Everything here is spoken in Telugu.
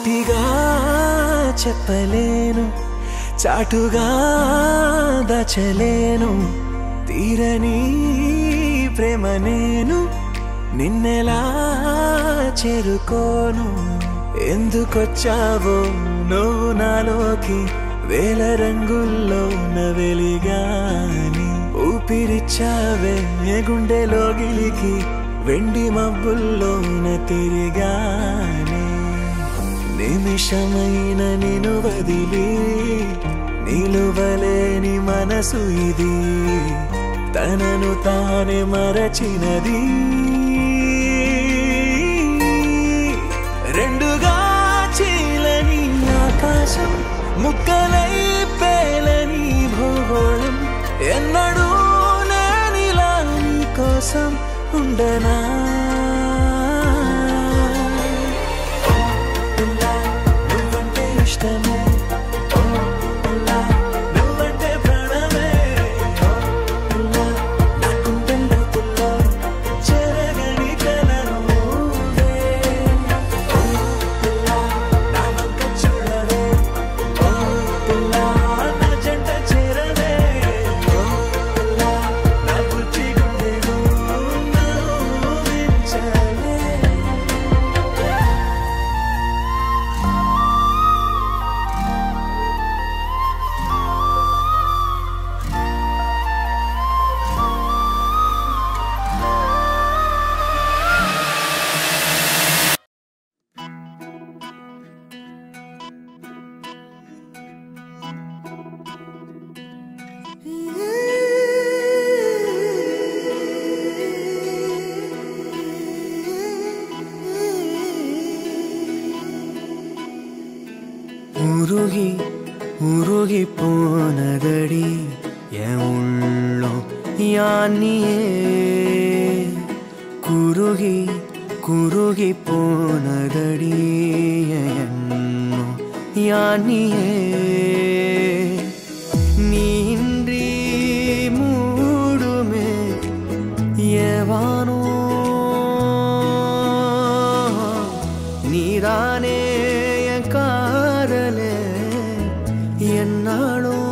సూటిగా చెప్పలేను చాటుగా దాచలేను తీరని ప్రేమ నేను నిన్నెలా చేరుకోను ఎందుకొచ్చావో నువ్వు నాలోకి వేల రంగుల్లో వెలిగాని ఊపిరిచ్చావే గుండెలో గిలికి వెండి మబ్బుల్లోన తిరిగాని నిమిషమైన నిను వదిలి నిలువలేని మనసు ఇది తనను తానే మరచినది రెండుగా చీలని ఆకాశం ముక్కలై పేలని భూగోళం ఎన్నడూ నేనిలా నీ కోసం ఉండనా పిల్ల, నువ్వంటే ఇష్టమే ఓ పిల్ల, నువ్వంటే ప్రాణమే ఓ పిల్ల, నా గుండె లోతుల్లో చెరగని కలను నువ్వే. ఓ పిల్ల, నా వంక చూడవే ఓ పిల్ల, నా జంట చేరవే ఓ పిల్ల, నా బుజ్జి గుండెను నవ్వించవే. உருகி உருகி போனதடி என் உள்ளம் யானியே குருகி குருகி போனதடி என் எண்ணம் யானியே நீன்றி மூடுமே ஏவானோ நீதானே என் காதலே என்னாலும்